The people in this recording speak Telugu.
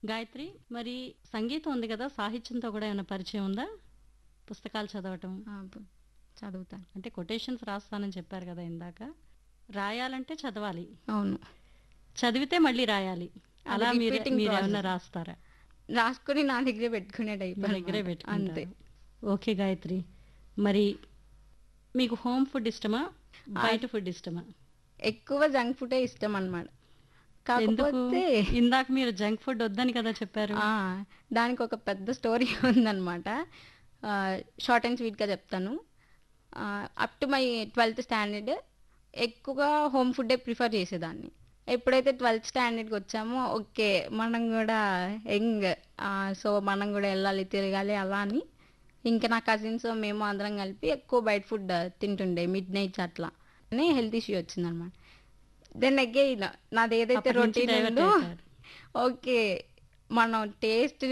గాయత్రి మరి సంగీతం ఉంది కదా సాహిత్యంతో కూడా ఏమైనా పరిచయం ఉందా పుస్తకాలు చదవటం ఆ, బు- చదువుతాను అంటే కొటేషన్స్ రాస్తానని చెప్పారు కదా ఇందాక రాయాలంటే చదవాలి అవును చదివితే మళ్ళీ రాయాలి అలా అది మీరు repeating మీరు ఏమైనా process. రాస్తారా రాసుకొని నా దగ్గరే పెట్టుకునే టైప్ మీ దగ్గరే అంతే పెట్టుకుంటారు ఓకే గాయత్రి మరి మీకు హోమ్ ఫుడ్ ఇష్టమా బయట ఫుడ్ ఇష్టమా ఎక్కువ జంక్ ఫుడే ఇష్టం అన్నమాట ఎందుకు కాకపోతే ఇందాక మీరు జంక్ ఫుడ్ వద్దని కదా చెప్పారు ఆ, దానికి ఒక పెద్ద స్టోరీ ఉందన్నమాట షార్ట్ అండ్ స్వీట్గా చెప్తాను up to my twelfth standard ఎక్కువగా హోమ్ ఫుడ్డే ప్రిఫర్ చేసేదాన్ని ఎప్పుడైతే ట్వెల్త్ స్టాండర్డ్కి వచ్చామో ఓకే మనం కూడా యంగ్ సో మనం కూడా వెళ్ళాలి తిరగాలి అలా అని ఇంకా నా కజిన్స్ మేము అందరం కలిపి ఎక్కువ బయట ఫుడ్ తింటుండే మిడ్ నైట్స్ అట్లా అని హెల్త్ ఇష్యూ వచ్చిందనమాట దెన్ అగైన్ నాది ఏదైతే అప్పటి నుంచి రొటీన్ divert ఉందో అయిపోయారు. ఓకే మనం టేస్ట్